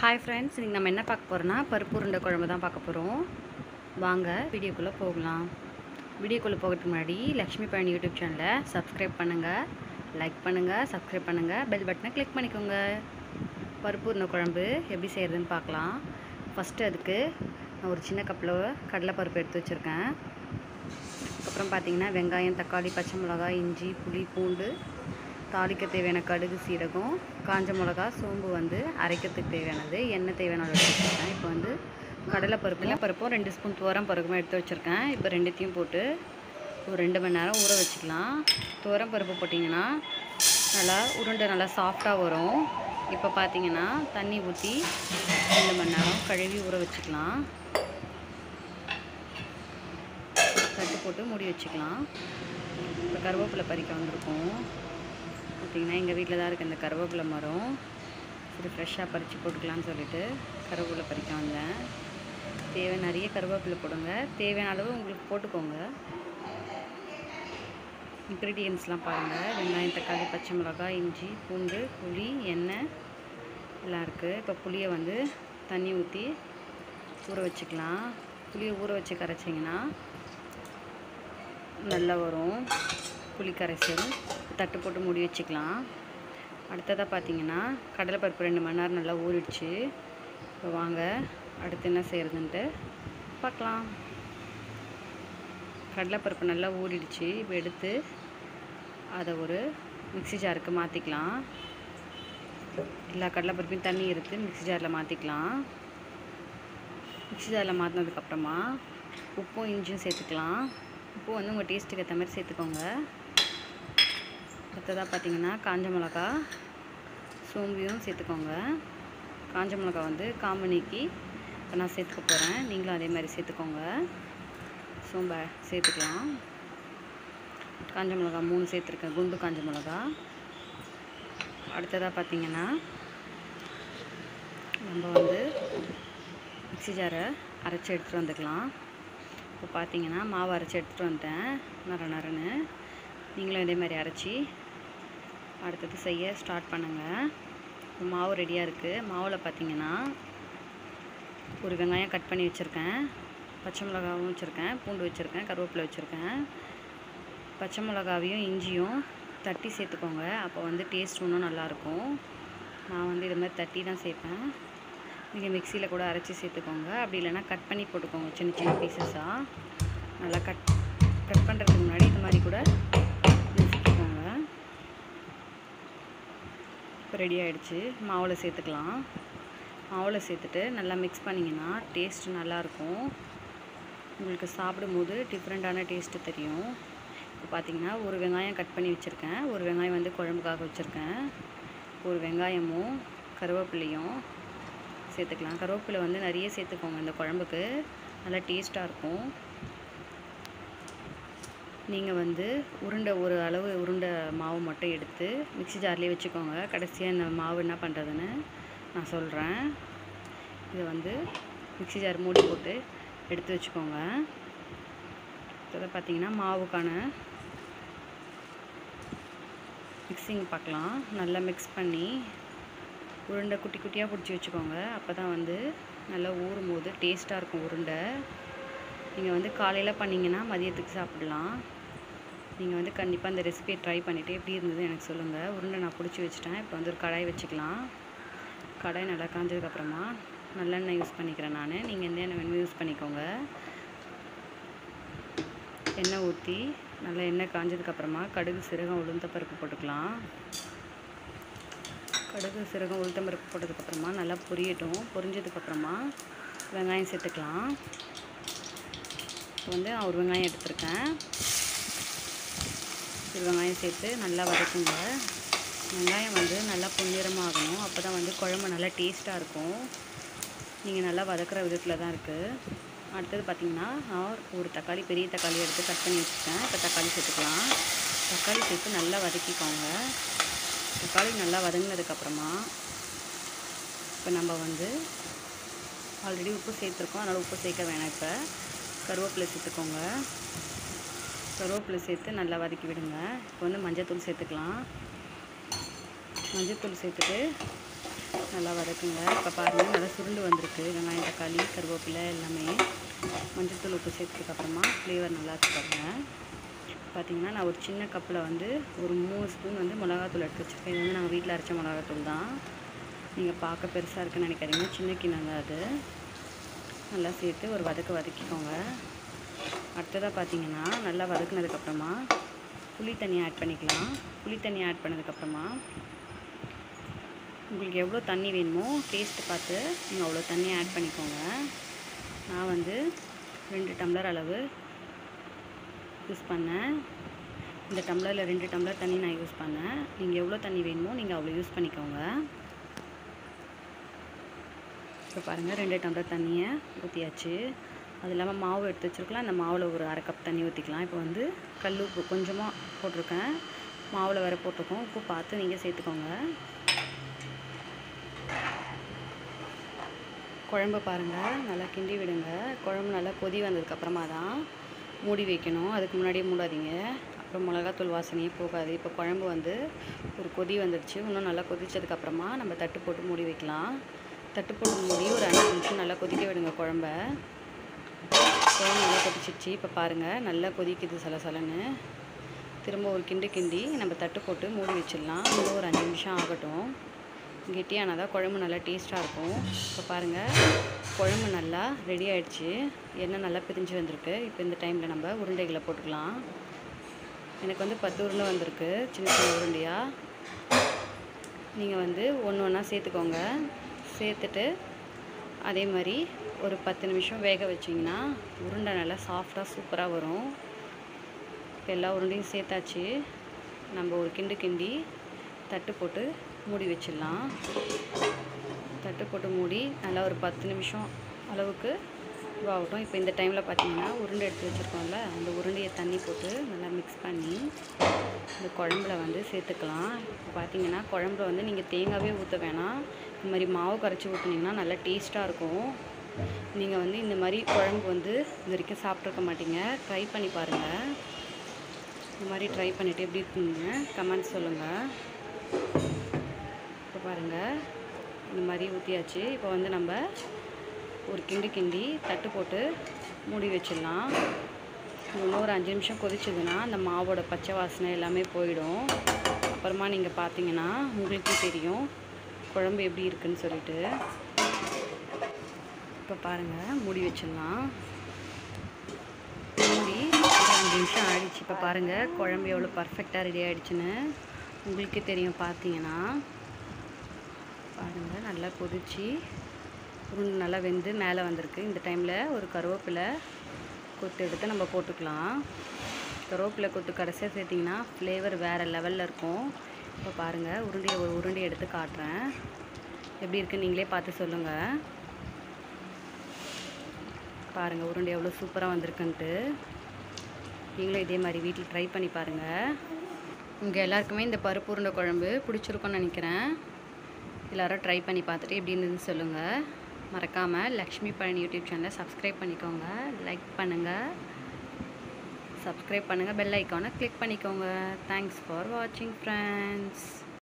hi friends இன்றைக்கி நம்ம என்ன பார்க்க போகிறோன்னா பருப்பு உருண்டை குழம்பு தான் பார்க்க போகிறோம் வாங்க வீடியோக்குள்ளே போகலாம் வீடியோக்குள்ளே போகிறதுக்கு முன்னாடி லக்ஷ்மி பழனி யூடியூப் சேனலை சப்ஸ்கிரைப் பண்ணுங்கள் லைக் பண்ணுங்கள் சப்ஸ்கிரைப் பண்ணுங்கள் பெல் பட்டனை கிளிக் பண்ணிக்கோங்க பருப்பு உருண்டை குழம்பு எப்படி செய்கிறதுன்னு பார்க்கலாம் ஃபஸ்ட்டு அதுக்கு நான் ஒரு சின்ன கப்பில் கடலைப்பருப்பு எடுத்து வச்சுருக்கேன் அதுக்கப்புறம் பார்த்தீங்கன்னா வெங்காயம் தக்காளி பச்சை மிளகாய் இஞ்சி புளி பூண்டு தாளிக்க தேவையான கடுகு சீரகம் காஞ்ச மிளகா சோம்பு வந்து அரைக்கிறதுக்கு தேவையானது எண்ணெய் தேவையான அளவு எடுத்து வச்சுருக்கேன் இப்போ வந்து கடலைப்பருப்பு பருப்பும் ரெண்டு ஸ்பூன் துவரம் பருப்பும் எடுத்து வச்சுருக்கேன் இப்போ ரெண்டுத்தையும் போட்டு ஒரு ரெண்டு மணி நேரம் ஊற வச்சுக்கலாம் துவரம் பருப்பு போட்டிங்கன்னா நல்லா உருண்டை நல்லா சாஃப்டாக வரும் இப்போ பார்த்தீங்கன்னா தண்ணி ஊற்றி ரெண்டு மணி நேரம் கழுவி ஊற வச்சுக்கலாம் தட்டு போட்டு மூடி வச்சுக்கலாம் இப்போ கருவேப்பிலை பறிக்க வந்திருக்கோம் பார்த்திங்கன்னா எங்கள் வீட்டில் தான் இருக்குது இந்த கருவேப்பிலை மரம் சரி ஃப்ரெஷ்ஷாக பறித்து போட்டுக்கலான்னு சொல்லிட்டு கருவேப்பிலை பறிக்க வந்தேன் தேவை நிறைய கருவேப்பிலை போடுங்க தேவையான அளவு உங்களுக்கு போட்டுக்கோங்க இன்க்ரீடியன்ஸ்லாம் பாருங்கள் வெங்காயம் தக்காளி பச்சை மிளகாய் இஞ்சி பூண்டு புளி எண்ணெய் எல்லாம் இருக்குது இப்போ புளியை வந்து தண்ணி ஊற்றி ஊற வச்சுக்கலாம் புளியை ஊற வச்சு கரைச்சிங்கன்னா நல்லா வரும் புளி கரைசல் தட்டு போட்டு மூடி வச்சுக்கலாம் அடுத்ததாக பார்த்தீங்கன்னா கடலைப்பருப்பு ரெண்டு மணி நேரம் நல்லா ஊறிடுச்சு இப்போ வாங்க அடுத்து என்ன செய்கிறதுன்ட்டு பார்க்கலாம் கடலைப்பருப்பு நல்லா ஊறிடுச்சு இப்போ எடுத்து அதை ஒரு மிக்ஸி ஜாருக்கு மாற்றிக்கலாம் எல்லா கடலைப்பருப்பையும் தண்ணி எடுத்து மிக்ஸி ஜாரில் மாற்றிக்கலாம் மிக்ஸி ஜாரில் மாற்றினதுக்கப்புறமா உப்பும் இஞ்சியும் சேர்த்துக்கலாம் உப்பு வந்து உங்கள் டேஸ்ட்டுக்கு ஏற்ற மாதிரி சேர்த்துக்கோங்க அடுத்ததாக பார்த்தீங்கன்னா காஞ்ச மிளகா சோம்பியும் சேர்த்துக்கோங்க காஞ்ச மிளகா வந்து காம்பு நீக்கி இப்போ நான் சேர்த்துக்க போகிறேன் நீங்களும் அதே மாதிரி சேர்த்துக்கோங்க சோம்பை சேர்த்துக்கலாம் காஞ்ச மிளகா மூணு சேர்த்துருக்கேன் குண்டு காஞ்ச மிளகா அடுத்ததாக பார்த்தீங்கன்னா நம்ம வந்து மிக்ஸி ஜாரை அரைச்சி எடுத்துகிட்டு வந்துக்கலாம் இப்போ பார்த்தீங்கன்னா மாவு அரைச்சி எடுத்துகிட்டு வந்துட்டேன் நர நரன்னு நீங்களும் இதே மாதிரி அரைச்சி அடுத்தது செய்ய ஸ்டார்ட் பண்ணுங்கள் இப்போ மாவு ரெடியாக இருக்குது மாவில் பார்த்தீங்கன்னா ஒரு வெங்காயம் கட் பண்ணி வச்சுருக்கேன் பச்சை மிளகாவும் வச்சுருக்கேன் பூண்டு வச்சுருக்கேன் கருவேப்பிலை வச்சுருக்கேன் பச்சை மிளகாவையும் இஞ்சியும் தட்டி சேர்த்துக்கோங்க அப்போ வந்து டேஸ்ட் இன்னும் நல்லாயிருக்கும் நான் வந்து இது மாதிரி தட்டி தான் சேர்ப்பேன் நீங்கள் மிக்சியில் கூட அரைச்சி சேர்த்துக்கோங்க அப்படி இல்லைன்னா கட் பண்ணி போட்டுக்கோங்க சின்ன சின்ன பீசஸாக நல்லா கட் கட் பண்ணுறதுக்கு முன்னாடி இந்த மாதிரி கூட நசுக்கிக்கோங்க இப்போ ரெடி ஆகிடுச்சு மாவில் சேர்த்துக்கலாம் மாவில் சேர்த்துட்டு நல்லா மிக்ஸ் பண்ணிங்கன்னா டேஸ்ட் நல்லாயிருக்கும் உங்களுக்கு சாப்பிடும்போது டிஃப்ரெண்ட்டான டேஸ்ட்டு தெரியும் இப்போ பார்த்தீங்கன்னா ஒரு வெங்காயம் கட் பண்ணி வச்சுருக்கேன் ஒரு வெங்காயம் வந்து குழம்புக்காக வச்சுருக்கேன் ஒரு வெங்காயமும் கருவேப்பிலையும் சேர்த்துக்கலாம் கருவேப்பிலை வந்து நிறைய சேர்த்துக்கோங்க இந்த குழம்புக்கு நல்லா டேஸ்ட்டாக இருக்கும் நீங்கள் வந்து உருண்டை ஒரு அளவு உருண்டை மாவு மட்டும் எடுத்து மிக்ஸி ஜார்லேயே வச்சுக்கோங்க கடைசியாக இந்த மாவு என்ன பண்ணுறதுன்னு நான் சொல்கிறேன் இதை வந்து மிக்ஸி ஜார் மூடி போட்டு எடுத்து வச்சுக்கோங்க இதை பார்த்தீங்கன்னா மாவுக்கான மிக்ஸிங் பார்க்கலாம் நல்லா மிக்ஸ் பண்ணி உருண்டை குட்டி குட்டியாக பிடிச்சி வச்சுக்கோங்க அப்போ தான் வந்து நல்லா ஊறும் போது டேஸ்ட்டாக இருக்கும் உருண்டை நீங்கள் வந்து காலையில் பண்ணிங்கன்னா மதியத்துக்கு சாப்பிடலாம் நீங்கள் வந்து கண்டிப்பாக அந்த ரெசிபியை ட்ரை பண்ணிவிட்டு எப்படி இருந்தது எனக்கு சொல்லுங்கள் உருண்டை நான் பிடிச்சி வச்சுட்டேன் இப்போ வந்து ஒரு கடாய் வச்சுக்கலாம் கடாய் நல்லா காஞ்சதுக்கப்புறமா நல்லெண்ணெய் யூஸ் பண்ணிக்கிறேன் நான் நீங்கள் எந்த எண்ணெய் வேணுமோ யூஸ் பண்ணிக்கோங்க எண்ணெய் ஊற்றி நல்லா எண்ணெய் காஞ்சதுக்கப்புறமா கடுகு சீரகம் உளுந்த பருப்பு போட்டுக்கலாம் கடுகு சீரகம் உளுத்தம் பருப்பு போட்டதுக்கப்புறமா நல்லா பொரியட்டும் பொரிஞ்சதுக்கப்புறமா வெங்காயம் சேர்த்துக்கலாம் இப்போ வந்து நான் ஒரு வெங்காயம் எடுத்திருக்கேன் ஒரு வெங்காயம் சேர்த்து நல்லா வதக்குங்க வெங்காயம் வந்து நல்லா பொன்னிறமாகணும் அப்போ தான் வந்து குழம்பு நல்லா டேஸ்ட்டாக இருக்கும் நீங்கள் நல்லா வதக்குற விதத்தில் தான் இருக்குது அடுத்தது பார்த்திங்கன்னா நான் ஒரு தக்காளி பெரிய தக்காளி எடுத்து கட் பண்ணி வச்சுருக்கேன் இப்போ தக்காளி சேர்த்துக்கலாம் தக்காளி சேர்த்து நல்லா வதக்கிக்கோங்க தக்காளி நல்லா வதங்கினதுக்கப்புறமா இப்போ நம்ம வந்து ஆல்ரெடி உப்பு சேர்த்துருக்கோம் அதனால் உப்பு சேர்க்க வேணாம் இப்போ கருவேப்பிலை சேர்த்துக்கோங்க கருவேப்பிலை சேர்த்து நல்லா வதக்கி விடுங்க இப்போ வந்து மஞ்சத்தூள் சேர்த்துக்கலாம் மஞ்சத்தூள் சேர்த்துட்டு நல்லா வதக்குங்க இப்போ பாருங்கள் நல்லா சுருண்டு வந்திருக்கு வெங்காயம் தக்காளி கருவேப்பிலை எல்லாமே மஞ்சள்தூள் உப்பு சேர்த்ததுக்கப்புறமா ஃப்ளேவர் நல்லா இருக்கு பாருங்கள் பார்த்தீங்கன்னா நான் ஒரு சின்ன கப்பில் வந்து ஒரு மூணு ஸ்பூன் வந்து மிளகாத்தூள் எடுத்து வச்சுருக்கேன் இது வந்து நாங்கள் வீட்டில் அரைச்ச மிளகாத்தூள் தான் நீங்கள் பார்க்க பெருசாக இருக்குன்னு நினைக்காதீங்க சின்ன கிண்ணம் தான் அது நல்லா சேர்த்து ஒரு வதக்கு வதக்கிக்கோங்க அடுத்ததாக பார்த்தீங்கன்னா நல்லா வதக்குனதுக்கப்புறமா புளி தண்ணி ஆட் பண்ணிக்கலாம் புளி தண்ணி ஆட் பண்ணதுக்கப்புறமா உங்களுக்கு எவ்வளோ தண்ணி வேணுமோ டேஸ்ட்டு பார்த்து நீங்கள் அவ்வளோ தண்ணி ஆட் பண்ணிக்கோங்க நான் வந்து ரெண்டு டம்ளர் அளவு யூஸ் பண்ணேன் இந்த டம்ளரில் ரெண்டு டம்ளர் தண்ணி நான் யூஸ் பண்ணேன் நீங்கள் எவ்வளோ தண்ணி வேணுமோ நீங்கள் அவ்வளோ யூஸ் பண்ணிக்கோங்க இப்போ பாருங்கள் ரெண்டு டம்ளர் தண்ணியை ஊற்றியாச்சு அது இல்லாமல் மாவு எடுத்து வச்சுருக்கலாம் அந்த மாவில் ஒரு அரை கப் தண்ணி ஊற்றிக்கலாம் இப்போ வந்து கல் உப்பு கொஞ்சமாக போட்டிருக்கேன் மாவில் வேறு போட்டிருக்கோம் உப்பு பார்த்து நீங்கள் சேர்த்துக்கோங்க குழம்பு பாருங்கள் நல்லா கிண்டி விடுங்க குழம்பு நல்லா கொதி வந்ததுக்கப்புறமா தான் மூடி வைக்கணும் அதுக்கு முன்னாடியே மூடாதீங்க அப்புறம் மிளகாத்தூள் வாசனையே போகாது இப்போ குழம்பு வந்து ஒரு கொதி வந்துடுச்சு இன்னும் நல்லா கொதிச்சதுக்கப்புறமா நம்ம தட்டு போட்டு மூடி வைக்கலாம் தட்டு போட்டு மூடி ஒரு அஞ்சு நிமிஷம் நல்லா கொதிக்க விடுங்க குழம்ப குழம்பு நல்லா கொதிச்சிடுச்சு இப்போ பாருங்கள் நல்லா கொதிக்குது சலசலன்னு திரும்ப ஒரு கிண்டு கிண்டி நம்ம தட்டு போட்டு மூடி வச்சிடலாம் இன்னும் ஒரு அஞ்சு நிமிஷம் ஆகட்டும் கெட்டியானால் தான் குழம்பு நல்லா டேஸ்ட்டாக இருக்கும் இப்போ பாருங்கள் குழம்பு நல்லா ரெடி ஆயிடுச்சு எண்ணெய் நல்லா பிரிஞ்சு வந்திருக்கு இப்போ இந்த டைமில் நம்ம உருண்டைகளை போட்டுக்கலாம் எனக்கு வந்து பத்து உருண்டை வந்திருக்கு சின்ன சின்ன உருண்டையாக நீங்கள் வந்து ஒன்று ஒன்றா சேர்த்துக்கோங்க சேர்த்துட்டு அதே மாதிரி ஒரு பத்து நிமிஷம் வேக வச்சிங்கன்னா உருண்டை நல்லா சாஃப்டாக சூப்பராக வரும் இப்போ எல்லா உருண்டையும் சேர்த்தாச்சு நம்ம ஒரு கிண்டு கிண்டி தட்டு போட்டு மூடி வச்சிடலாம் தட்டு போட்டு மூடி நல்லா ஒரு பத்து நிமிஷம் அளவுக்கு இதுவாகட்டும் இப்போ இந்த டைமில் பார்த்தீங்கன்னா உருண்டை எடுத்து வச்சுருக்கோம்ல அந்த உருண்டையை தண்ணி போட்டு நல்லா மிக்ஸ் பண்ணி இந்த குழம்புல வந்து சேர்த்துக்கலாம் இப்போ பார்த்தீங்கன்னா குழம்புல வந்து நீங்கள் தேங்காவே ஊற்ற வேணாம் இந்த மாதிரி மாவு கரைச்சி ஊற்றுனீங்கன்னா நல்லா டேஸ்ட்டாக இருக்கும் நீங்கள் வந்து இந்த மாதிரி குழம்பு வந்து இது வரைக்கும் சாப்பிட்ருக்க மாட்டீங்க ட்ரை பண்ணி பாருங்கள் இந்த மாதிரி ட்ரை பண்ணிவிட்டு எப்படி இருக்குங்க கமெண்ட் சொல்லுங்கள் இப்போ பாருங்கள் இந்த மாதிரி ஊற்றியாச்சு இப்போ வந்து நம்ம ஒரு கிண்டு கிண்டி தட்டு போட்டு மூடி வச்சிடலாம் இன்னும் ஒரு அஞ்சு நிமிஷம் கொதிச்சதுன்னா அந்த மாவோட பச்சை வாசனை எல்லாமே போயிடும் அப்புறமா நீங்கள் பார்த்தீங்கன்னா உங்களுக்கே தெரியும் குழம்பு எப்படி இருக்குன்னு சொல்லிட்டு இப்போ பாருங்கள் மூடி வச்சிடலாம் மூடி ஒரு அஞ்சு நிமிஷம் ஆயிடுச்சு இப்போ பாருங்கள் குழம்பு எவ்வளோ பர்ஃபெக்டாக ரெடி ஆயிடுச்சுன்னு உங்களுக்கே தெரியும் பார்த்தீங்கன்னா பாருங்கள் நல்லா கொதிச்சு உருண்டை நல்லா வெந்து மேலே வந்திருக்கு இந்த டைமில் ஒரு கருவேப்பிலை கொத்து எடுத்து நம்ம போட்டுக்கலாம் கருவேப்பிலை கொத்து கடைசியாக சேர்த்திங்கன்னா ஃப்ளேவர் வேறு லெவலில் இருக்கும் இப்போ பாருங்கள் உருண்டையை ஒரு உருண்டையை எடுத்து காட்டுறேன் எப்படி இருக்குன்னு நீங்களே பார்த்து சொல்லுங்கள் பாருங்கள் உருண்டை எவ்வளோ சூப்பராக வந்திருக்குன்ட்டு நீங்களும் இதே மாதிரி வீட்டில் ட்ரை பண்ணி பாருங்கள் உங்கள் எல்லாருக்குமே இந்த பருப்பு உருண்டை குழம்பு பிடிச்சிருக்கும்னு நினைக்கிறேன் எல்லோரும் ட்ரை பண்ணி பார்த்துட்டு எப்படி இருந்ததுன்னு சொல்லுங்கள் மறக்காமல் லக்ஷ்மி பழனி யூடியூப் சேனலை சப்ஸ்கிரைப் பண்ணிக்கோங்க லைக் பண்ணுங்கள் சப்ஸ்கிரைப் பண்ணுங்கள் பெல் ஐக்கானை கிளிக் பண்ணிக்கோங்க தேங்க்ஸ் ஃபார் வாட்சிங் ஃப்ரெண்ட்ஸ்